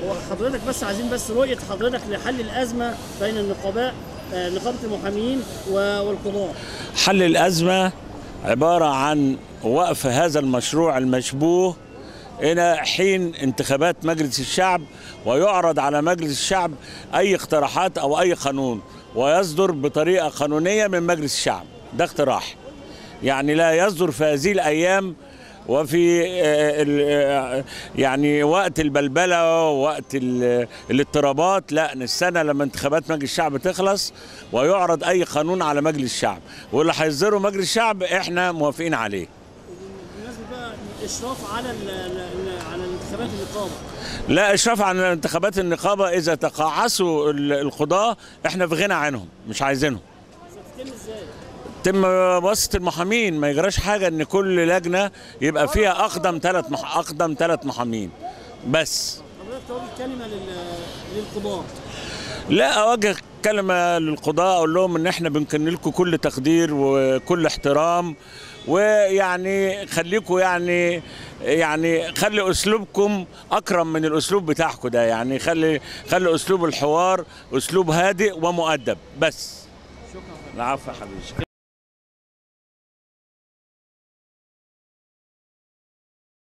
هو حضرتك بس عايزين بس رؤيه حضرتك لحل الازمه بين النقباء آه، نقابه المحامين و- والقضاه حل الأزمة عبارة عن وقف هذا المشروع المشبوه إلى حين انتخابات مجلس الشعب ويعرض على مجلس الشعب أي اقتراحات أو أي قانون ويصدر بطريقة قانونية من مجلس الشعب ده اقتراح يعني لا يصدر في هذه الأيام وفي آه، ال- آه، يعني وقت البلبله ووقت ال- الاضطرابات لا نستنى لما انتخابات مجلس الشعب تخلص ويعرض اي قانون على مجلس الشعب واللي هيصدره مجلس الشعب احنا موافقين عليه بالنسبه بقى الاشراف على ال- ال- على الانتخابات النقابه لا اشراف على انتخابات النقابه اذا تقاعسوا ال- القضاه احنا في غنى عنهم مش عايزينهم هتتم ازاي؟ تم واسطه المحامين ما يجراش حاجه ان كل لجنه يبقى فيها اقدم ثلاث مح... اقدم ثلاث محامين بس حضرتك توجه كلمه لل- للقضاه لا اوجه كلمه للقضاء اقول لهم ان احنا بنكن لكم كل تقدير وكل احترام ويعني خليكم يعني يعني خلي اسلوبكم اكرم من الاسلوب بتاعكم ده يعني خلي خلي اسلوب الحوار اسلوب هادئ ومؤدب بس شكرا العفو يا حبيبي